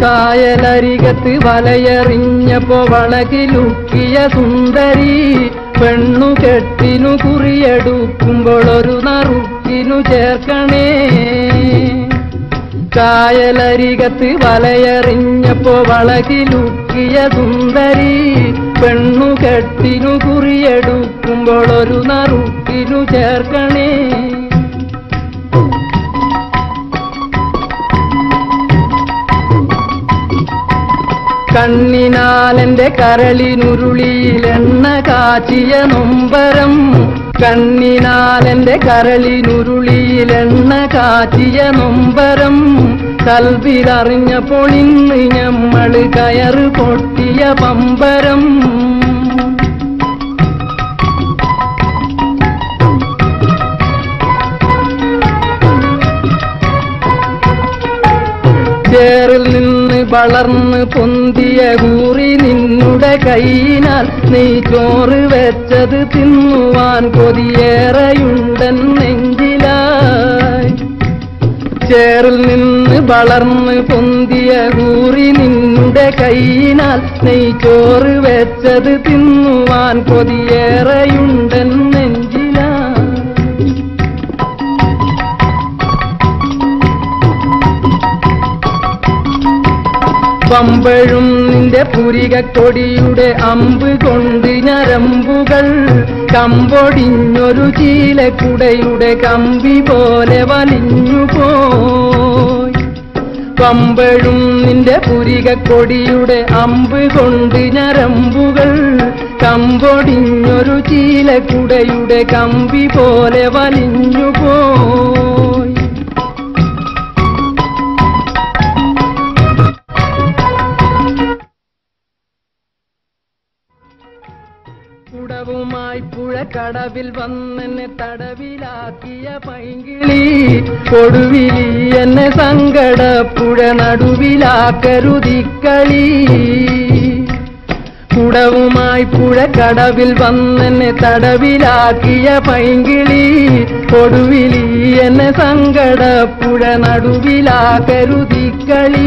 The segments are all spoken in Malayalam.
കായലരികത്ത് വലയെറിഞ്ഞപ്പോ വളകിലുക്കിയ സുന്ദരി പെണ്ണു കെട്ടിനു കുറിയെടുക്കുമ്പോൾ ഒരു നറുക്കിനു ചേർക്കണേ കായലരികത്ത് വലയെറിഞ്ഞപ്പോ വളകിലുക്കിയ സുന്ദരി പെണ്ണു കെട്ടിനു കുറിയെടുക്കുമ്പോൾ ഒരു നറുക്കിനു ചേർക്കണേ കണ്ണിനാലെന്റെ കരളിനുരുളിയിൽ എണ്ണ കാച്ചിയ നൊമ്പരം കണ്ണിനാലെന്റെ കരളിനുരുളിയിൽ എണ്ണ കാച്ചിയ നൊമ്പരം കൽവിലറിഞ്ഞപ്പോൾ ഇന്ന് ഞമ്മള് കയറ് പൊട്ടിയ പമ്പരം ചേറിൽ നിന്ന് വളർന്ന് പൊന്തിയ കൂറി നിന്നുടെ കൈയിനാൽ നീ ചോറ് വെച്ചത് തിന്നുവാൻ കൊതിയേറെയുണ്ടൻ നെഞ്ചിലായി ചേറിൽ നിന്ന് വളർന്ന് പൊന്തിയ കൂറി നിന്നുടെ കൈയിനാൽ നീ ചോറ് വെച്ചത് തിന്നുവാൻ കൊതിയേറെയുണ്ടൻ നെഞ്ചിലായി പമ്പഴും നിന്റെ പുരികക്കൊടിയുടെ അമ്പ് കൊണ്ട് ഞരമ്പുകൾ കമ്പൊടിഞ്ഞൊരു ചീലക്കുടയുടെ കമ്പി പോലെ വലിഞ്ഞുപോയി പമ്പഴും നിന്റെ പുരികക്കൊടിയുടെ അമ്പ് കൊണ്ട് ഞരമ്പുകൾ കമ്പൊടിഞ്ഞൊരു ചീലക്കുടയുടെ കമ്പി പോലെ വലിഞ്ഞുപോയി കുടവുമായി പുഴക്കടവിൽ വന്നെന്നെ തടവിലാക്കിയ പൈങ്കിളി കൊടുവിലി എന്നെ സങ്കടപ്പുഴ നടുവിലാക്കരുതിക്കളി കുടവുമായി പുഴക്കടവിൽ വന്നെന്നെ തടവിലാക്കിയ പൈങ്കിളി കൊടുവിലി എന്നെ സങ്കടപ്പുഴ നടുവിലാക്കരുതിക്കളി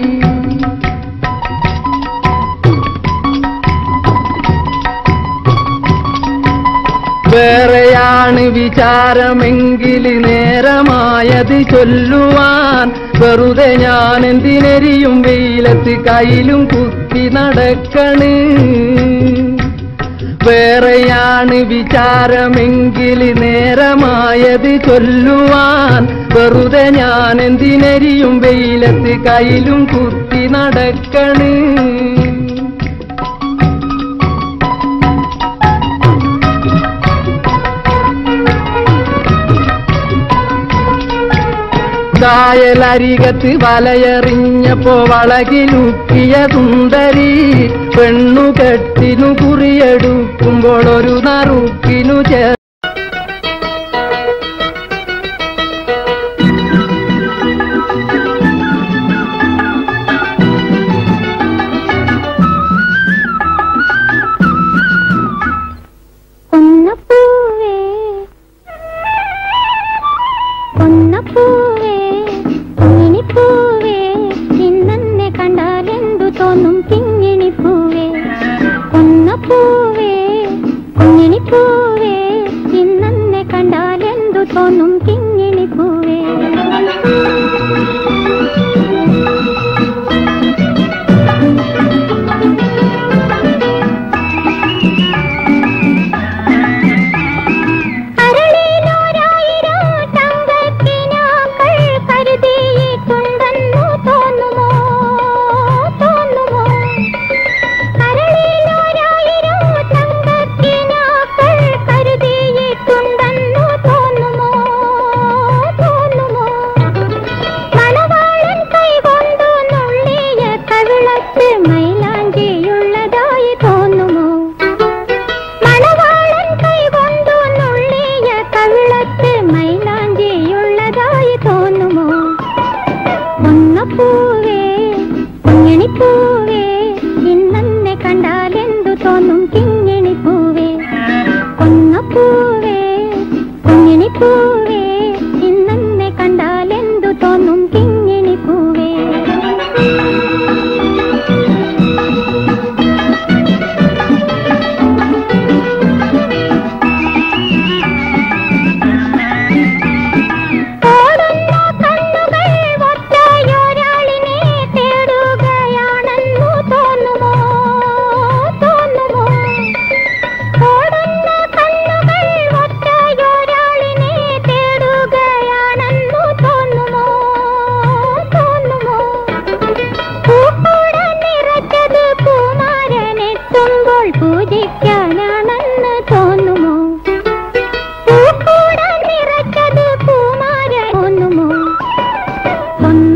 വേറെയാണ് വിചാരമെങ്കിൽ നേരമായത് ചൊല്ലുവാൻ വെറുതെ ഞാൻ എന്തിനെരിയും വെയിലത്ത് കയ്യിലും കുത്തി നടക്കണ് വേറെയാണ് വിചാരമെങ്കിൽ നേരമായത് ചൊല്ലുവാൻ വെറുതെ ഞാൻ എന്തിനെരിയും വെയിലത്ത് കയ്യിലും കുത്തി നടക്കണ് കായലരികത്ത് വലയെറിഞ്ഞപ്പോ വളകിലുക്കിയ സുന്ദരി പെണ്ണു കെട്ടിനു കുറിയെടുക്കുമ്പോൾ ഒരു നറുക്കിനു ചേ പൊന്നപ്പൂവേ പൊന്നപ്പൂവേ കിങ്ങിണിപ്പൂവേ ഇന്നെന്നെ കണ്ടാലെന്തു തോന്നും കിങ്ങിണിപ്പൂവേ പൊന്നപ്പൂവേ കുഞ്ഞിണിപ്പൂവേ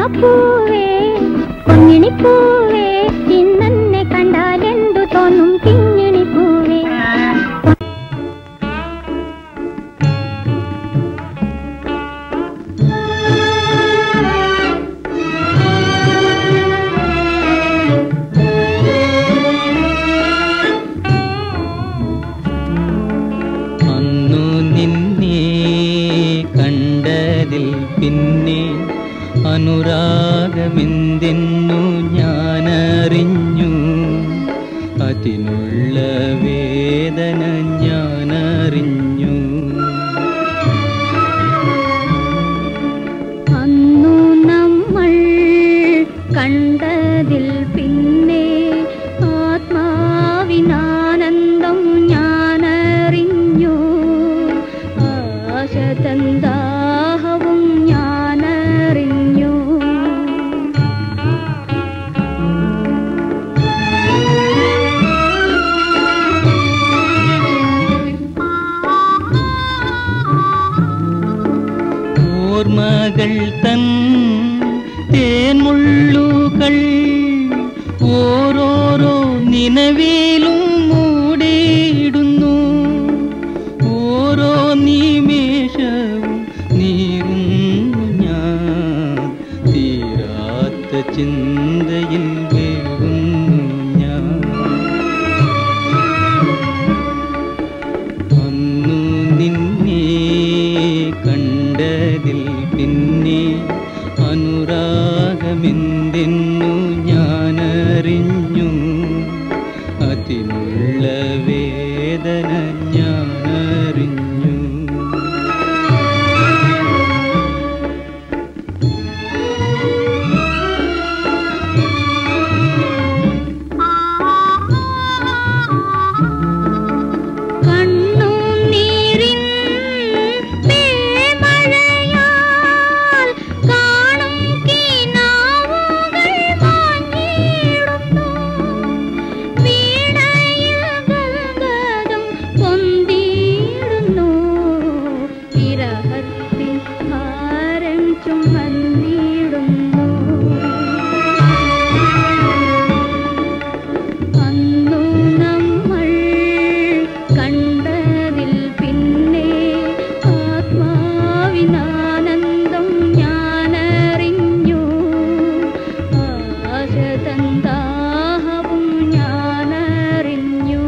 പൂവേ പൊന്നിണി പൂവേ ഇന്നെന്നെ കണ്ടാൽ എന്തു തോന്നും കിങ്ങിണി പൂവേ അന്നു നിന്നെ കണ്ടതിൽ പിന്നെ അനുരാഗമെന്തെന്നു ഞാനറിഞ്ഞു അതിനുള്ള വേദന ഞാനറിഞ്ഞു അന്നു നമ്മൾ കണ്ടതിൽ പിന്നെ ആത്മാവിനാനന്ദം ഞാനറിഞ്ഞു ആശതന്ദാഹവും ഞാനറിഞ്ഞു ഓർമ്മകൾ തൻ തേൻമുള്ളുകൾ ഓരോരോ നിലവിലും മൂടിയിടുന്നു ഓരോ നിമിഷവും നീറുന്നു ഞാൻ തീരാത്ത ചിന്തയിൽ വേകുന്നു ഞാൻ അന്നു നിന്നെ കണ്ടതിൽ പിന്നെ അനുരാഗമെന്തെന്നു ഞാനറിഞ്ഞു അതിനുള്ള വേദന ഞാനറിഞ്ഞു കണ്ണുനീരിൻ പേമഴയാൽ കാണും കിനാവുകൾ മാഞ്ഞിടുന്നു. വീണയിൽ ഗദ്ഗദം പൊന്തിയിടുന്നു. വിരഹത്തിൻ ഭാരം ചുമന്നിടുന്നു അന്നു നമ്മൾ കണ്ടതിൽ പിന്നെ ആത്മാവിനാനന്ദം ഞാനറിഞ്ഞു ആശതന്ദാഹവും ഞാനറിഞ്ഞു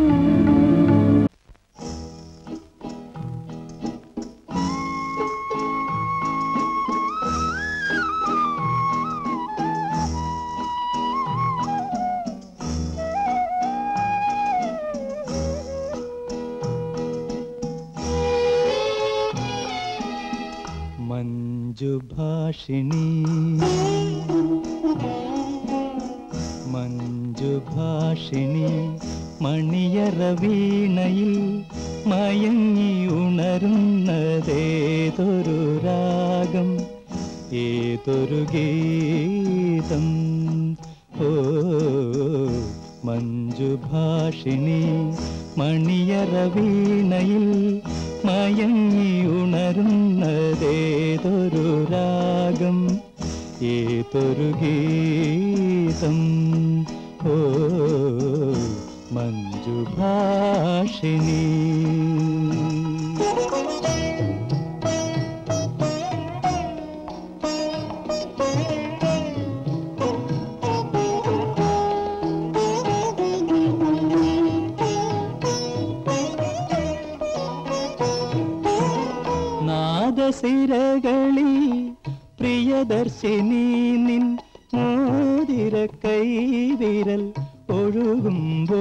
മഞ്ജുഭാഷിണി മഞ്ജുഭാഷിണി മണിയറ വീണയിൽ മയങ്ങി ഉണരുന്നതേതൊരു രാഗം ഏതൊരു ഗീതം ഓ മഞ്ജുഭാഷിണി മണിയറ വീണയിൽ മയങ്ങി ഉണരുന്നതേതൊരു രാഗം ഏതൊരു ഗീതം ഓ മഞ്ജുഭാഷിണി നാദസിരകളിൽ പ്രിയദർശിനി നിൻ മോതിര കൈവിരൽ ഒഴുകുമ്പോ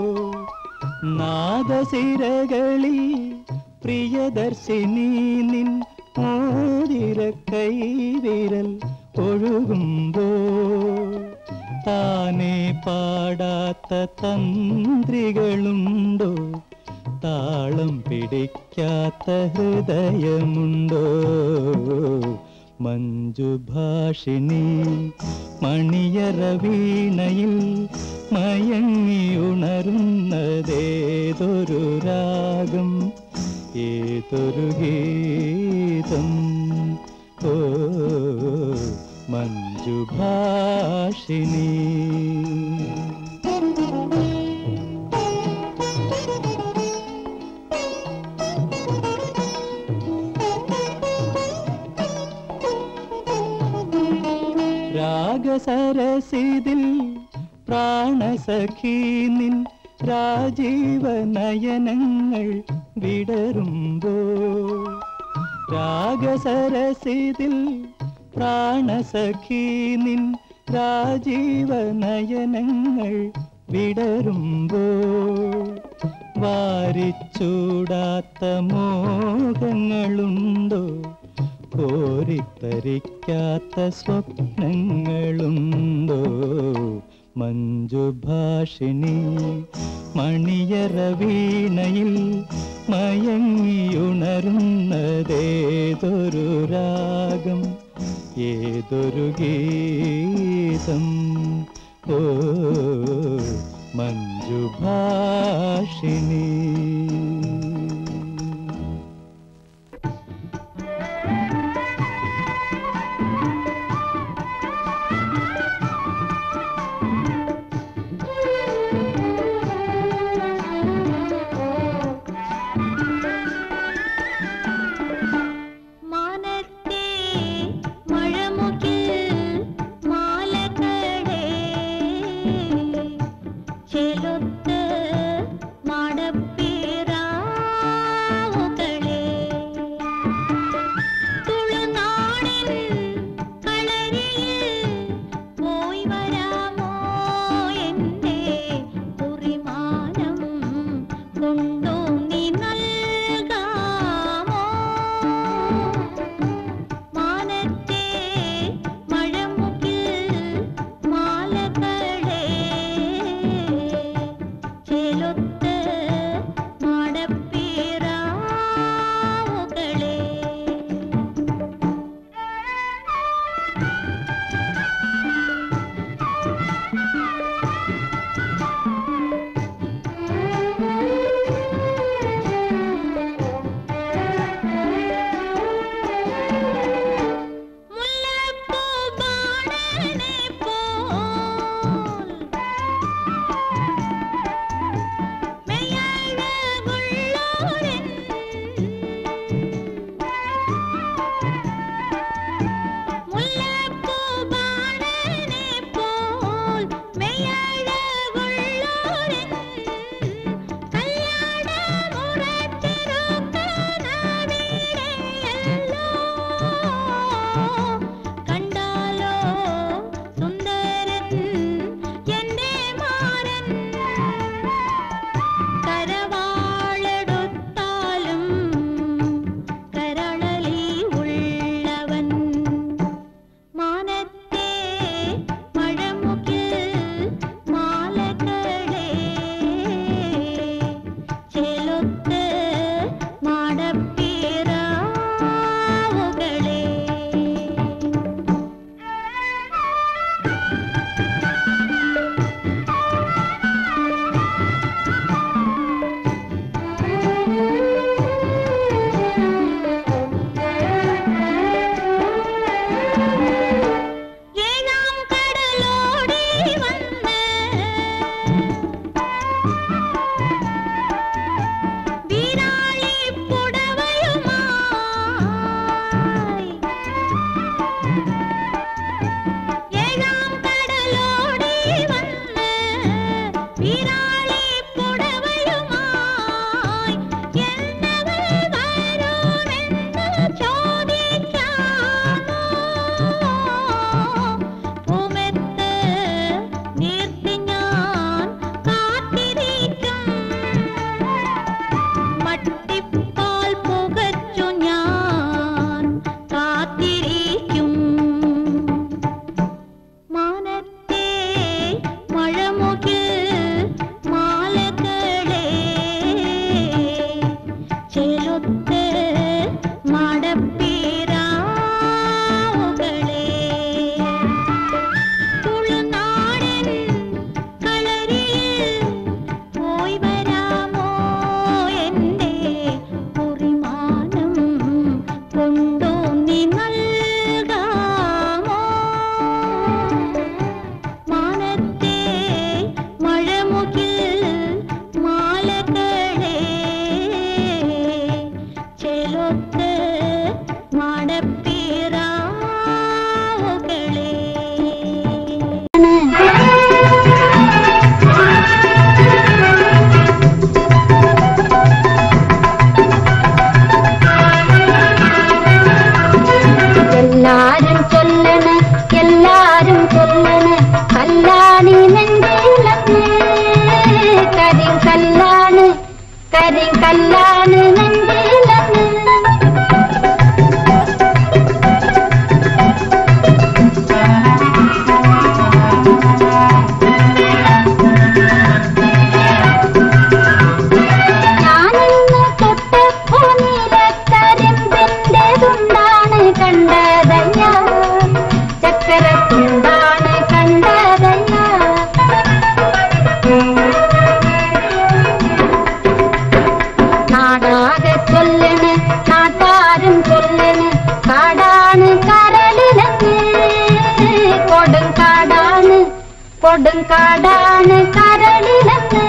നാദസിരകളിൽ പ്രിയദർശിനി നിൻ മോതിര കൈവിരൽ ഒഴുകുമ്പോ താനെ പാടാത്ത തന്ത്രികളുണ്ടോ താളം പിടിക്കാത്ത ഹൃദയമുണ്ടോ മഞ്ജുഭാഷിണി മണിയറ വീണയിൽ മയങ്ങി ഉണരുന്നതേതൊരു രാഗം ഏതൊരു ഗീതം ഓ മഞ്ജുഭാഷിണി രാഗസരസിതിൽ പ്രാണസഖീ നിൻ രാജീവ നയനങ്ങൾ വിടരുമ്പോൾ രാഗസരസിതിൽ പ്രാണസഖീ നിൻ രാജീവ നയനങ്ങൾ വിടരുമ്പോൾ വാരിച്ചൂടാത്ത മോഹങ്ങളുണ്ടോ കോരിത്തരിക്കാത്ത സ്വപ്നങ്ങളുണ്ടോ മഞ്ജുഭാഷിണി മണിയറ വീണയിൽ മയങ്ങിയുണരുന്നതേതൊരു രാഗം ഏതൊരു ഗീതം ഓ മഞ്ജുഭാഷിണി മാനത്തെ മഴമുകിൽ മാലകളെ ചെലുത്ത് മാടപ്പേരാ ചക്കരത്തുണ്ടാണ് കണ്ടതല്ല നാടാകെ ചൊല്ലണ് നാട്ടാരും ചൊല്ലണ് കാടാണ് കരളിലെന്ന് കൊടും കാടാണ് കൊടും കാടാണ് കരളിലെന്ന്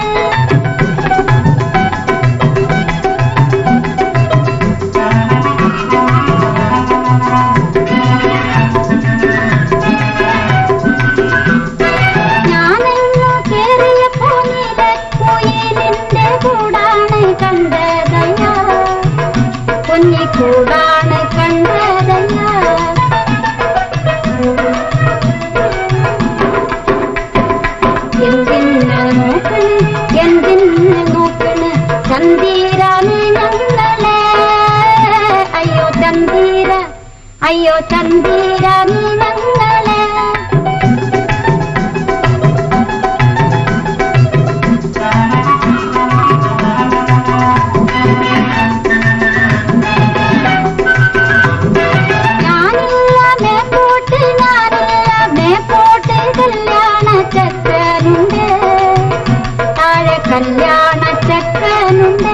ഞാനെങ്ങോ കേറിയ പൂനിലെ കുയിലിന്റെ കൂടാണ് കണ്ടതല്ല കുഞ്ഞിക്കൂടാണ് കണ്ടതല്ല എന്തിന് നോക്കണ് എന്തിന് നോക്കണ് ചന്തീരാണ് ഞങ്ങളെ അയ്യോ ചന്തീര അയ്യോ ചന്തീരാണ് ഞങ്ങളെ ഞാനില്ല മേപ്പോട്ട് ഞാനില്ല മേപ്പോട്ട് കല്യാണ ചക്കനുണ്ട് താഴെ കല്യാണ ചക്കനുണ്ട്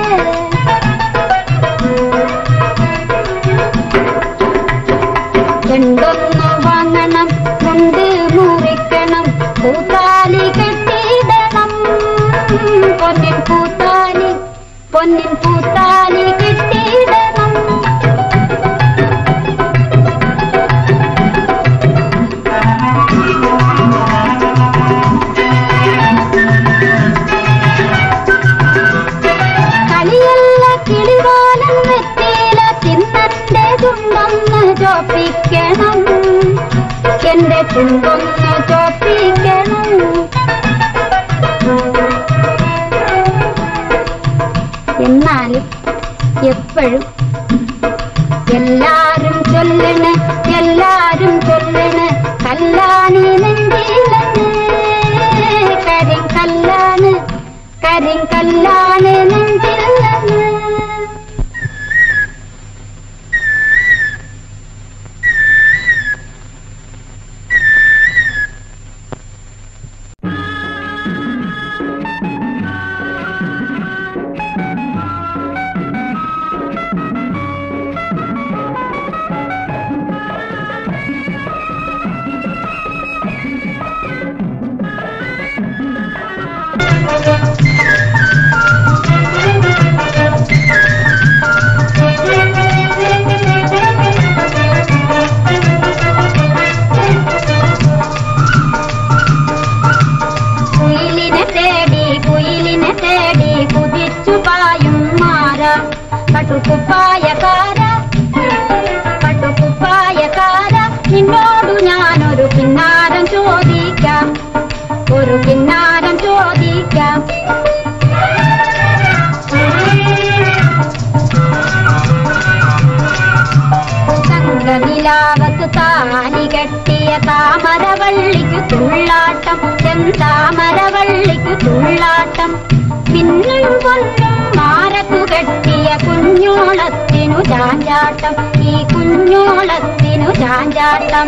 രണ്ടൊന്ന് വാങ്ങണം കൊണ്ട് മുറിക്കണം പൂത്താലി കെട്ടിയിടണം പൊന്നിൻ പൂത്താലി പൊന്നിൻ പൂത്താലി കെട്ടിയിടണം കളിയല്ല കിളിവാലം വെറ്റില ചിന്നന്റെ ചുണ്ടൊന്ന് ചോപ്പിക്കണം എന്റെ ചുണ്ടൊന്ന് ചോപ്പിക്കണം എന്നാലും എപ്പോഴും എല്ലാരും ചൊല്ലണ് എല്ലാരും ചൊല്ലണ് കല്ലാണി നെഞ്ചിലെന്ന് കരിങ്കല്ലാണ് കരിങ്കല്ലാണ് നെഞ്ചിലെന്ന് കുയിലിനെ തേടി കുയിലിനെ തേടി കുതിച്ചു പായും മാറ കട്ടുകുപ്പായക്കാര കട്ടുകുപ്പായക്കാര നിന്നോടു ഞാനൊരു കിന്നാരം ചോദിക്കാം ഒരു കിന്നാരം ചോദിക്കാം സംഘനിലാവത്ത് താലി കെട്ടിയ താമരവള്ളിക്കു തുള്ളാട്ടം ചെന്താമരവള്ളിക്കു തുള്ളാട്ടം മിന്നും പൊന്നും മാരക്കു കെട്ടിയ കുഞ്ഞോളത്തിനു ചാഞ്ചാട്ടം ഈ കുഞ്ഞോളത്തിനു ചാഞ്ചാട്ടം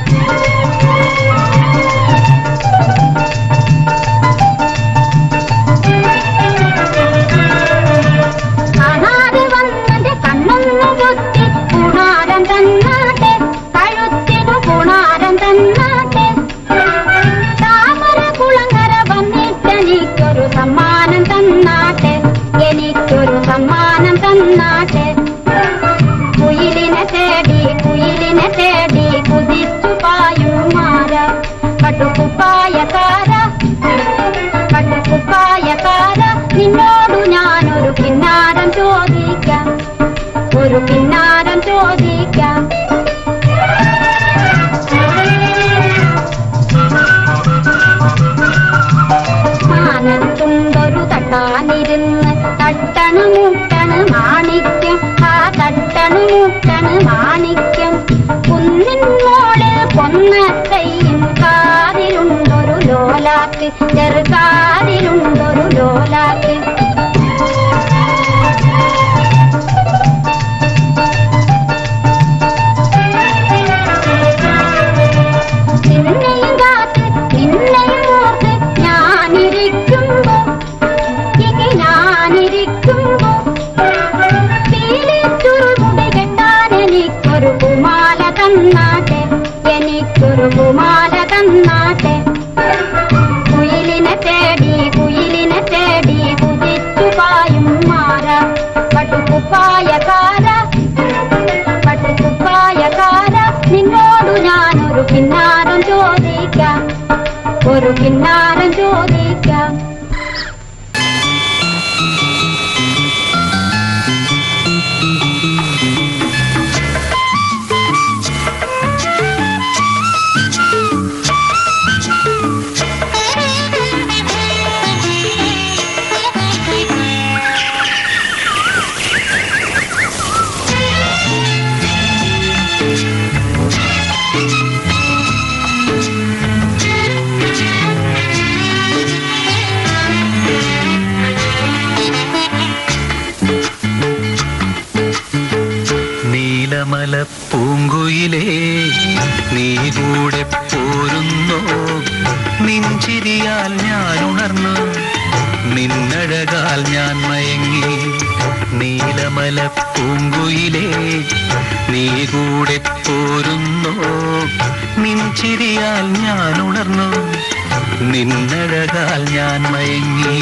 കാണാതെ വന്നത് കണ്ണൊന്നു കുത്തി കുണാരം തന്നാട്ടെ കഴുത്തിനു കുണാരം തന്നാട്ടെ താമര കുളങ്ങര വന്നിട്ടെനിക്കൊരു സമ്മാനം തന്നാട്ടെ എനിക്കൊരു സമ്മാനം തന്നാട്ടെ കുയിലിനെ തേടി കുയിലിനെ തേടി കുതിച്ചു പായുമാര കട്ടുകുപ്പായക്കാര കട്ടുകുപ്പായക്കാര നിന്നോടു ഞാനൊരു കിന്നാരം ചോദിക്കാം ഒരു കിന്നാരം ചോദിക്കാം മാനത്തുണ്ടൊരു തട്ടാനിരുന്ന് തട്ടണു മുട്ടണ് മാണിക്യം ആ തട്ടണു മുട്ടണ് മാണിക്യം കുന്നിൻ മോള് പൊന്നത്തയ്യും കാതിലുണ്ടൊരു ലോലാക്ക് ചെറുകാതിലുണ്ടൊരു ലോലാക്ക് മാല തന്നാട്ടെ കുയിലിനെ തേടി കുയിലിനെ തേടി കുതിച്ചു പായും മാല പട്ടുകുപ്പായക്കാര പട്ടുകുപ്പായക്കാര നിന്നോടു ഞാനൊരു കിന്നാരം ചോദിക്കാം ഒരു കിന്നാരം ചോദിക്കാം നീലമല പൂങ്കുയിലേ നീ കൂടെ പോരുന്നോ നിൻചിരിയാൽ ഞാൻ ഉണർന്നു നിന്നഴകാൽ ഞാൻ മയങ്ങി നീലമല പൂങ്കുയിലേ നീ കൂടെ പോരുന്നോ നിൻചിരിയാൽ ഞാൻ ഉണർന്നു നിന്നഴകാൽ ഞാൻ മയങ്ങി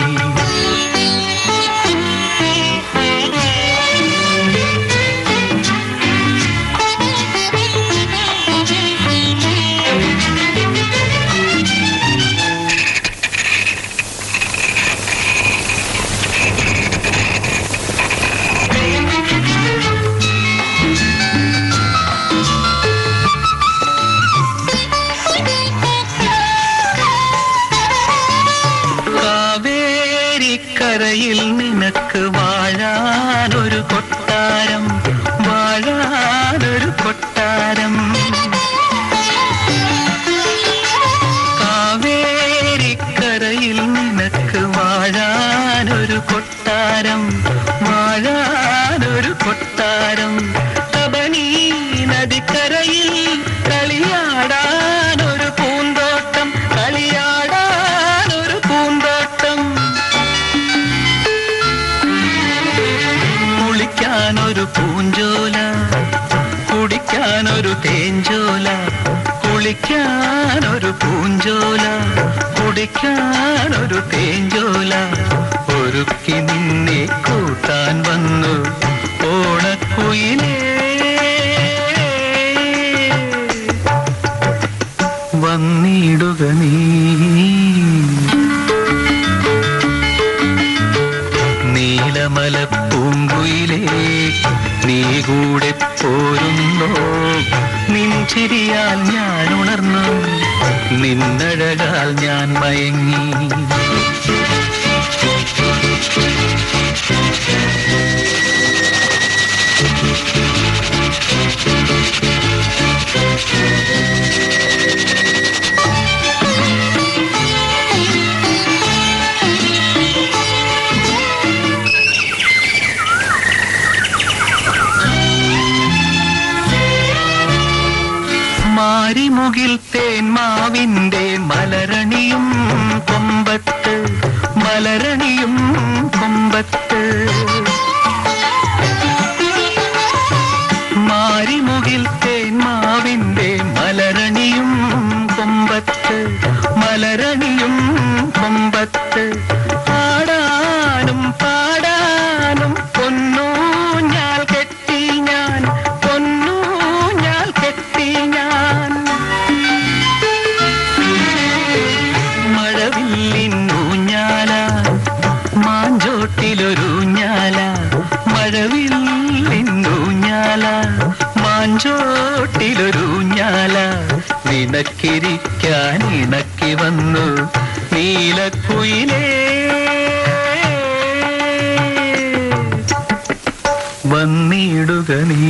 കാവേരിക്കരയിൽ നിനക്ക് വാഴാനൊരു കൊട്ടാരം വാഴാനൊരു കൊട്ടാരം കാവേരിക്കരയിൽ നിനക്ക് വാഴാനൊരു കൊട്ടാരം വാഴാനൊരു കൊട്ടാരം തപനീ നദിക്കരയിൽ കളിയാടാനൊരു പൂന്തോട്ടം കളിയാടാനൊരു പൂന്തോട്ടം കുളിക്കാനൊരു പൂഞ്ചോല കുടിക്കാനൊരു തേഞ്ചോല കുളിക്കാനൊരു പൂഞ്ചോല കുടിക്കാനൊരു തേഞ്ചോല ഒരുക്കി നിന്നെ കൂട്ടാൻ വന്നു ഓണക്കുയിലേ വന്നിടുക നീ നീലമല പൂങ്കുയിലേ നീ കൂടെ പോരുന്നോ നിൻ ചിരിയാൽ ഞാൻ ഉണർന്നു നിന്നഴകാൽ ഞാൻ മയങ്ങി മാരിമുകിൽ തേന്മാവിന്റെ മലരണിയും കൊമ്പത്ത് മലരണിയും കൊമ്പത്ത് മാരിമുകിൽ തേന്മാവിന്റെ മലരണിയും കൊമ്പത്ത് മലരണിയും കൊമ്പത്ത് ആടാനും പാടാനും പൊന്നു ഞാൻ കെട്ടി ഞാൻ പൊന്നു ഞാൻ കെട്ടി ഞാൻ മഴവില്ലിന്നൂഞ്ഞാല മാഞ്ചോട്ടിലൊരൂഞ്ഞാല മഴവില്ലിന്നൂഞ്ഞാല മാഞ്ചോട്ടിലൊരൂഞ്ഞാല നിനക്കിരിക്കാൻ ഇണക്കി വന്നു നീലക്കുയിലേ വന്നിടുക നീ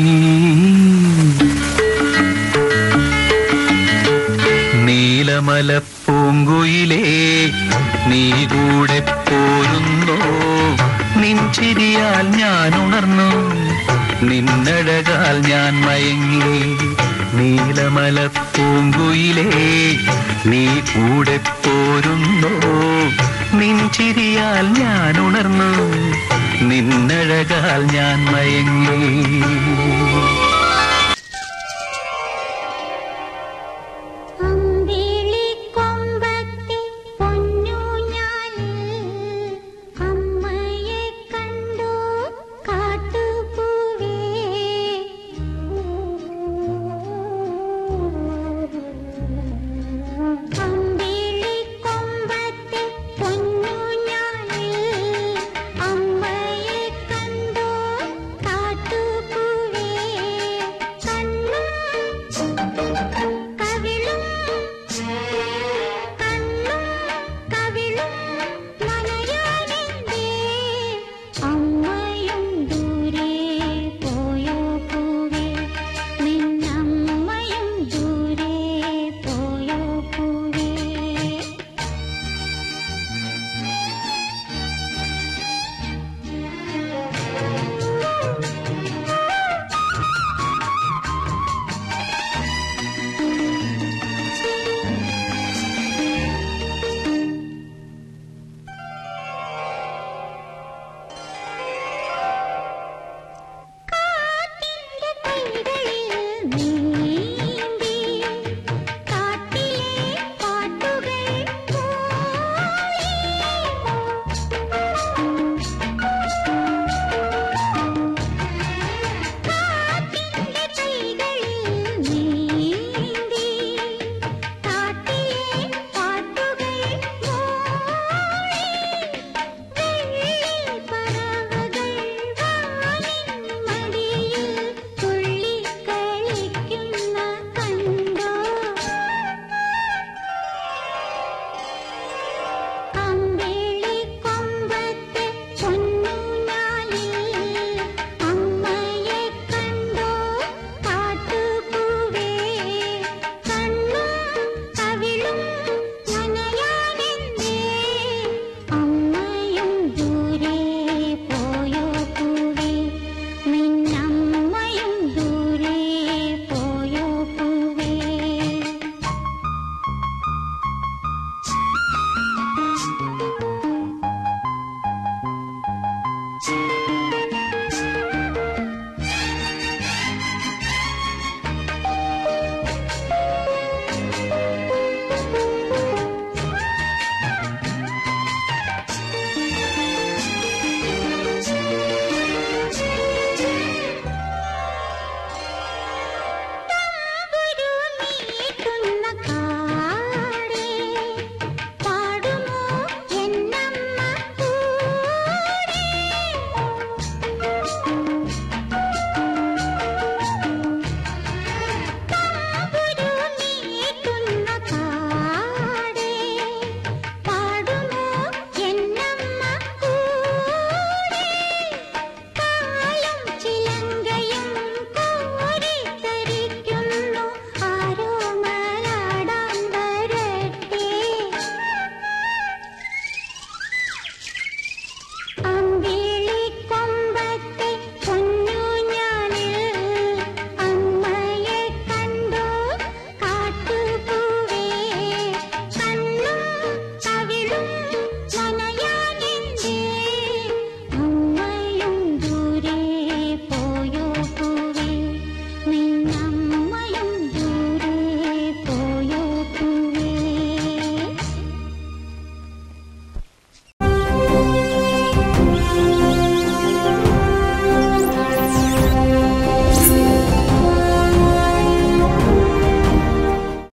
നീലമല പൂങ്കുയിലേ നീ കൂടെ പോരുന്നോ നിൻ ചിരിയാൽ ഞാൻ ഉണർന്നു നിന്നഴകാൽ ഞാൻ മയങ്ങി നീലമല പൂങ്കുയിലേ നീ കൂടെ പോരുന്നോ നിൻ ചിരിയാൽ ഞാൻ ഉണർന്നു നിന്നഴകാൽ ഞാൻ മയങ്ങി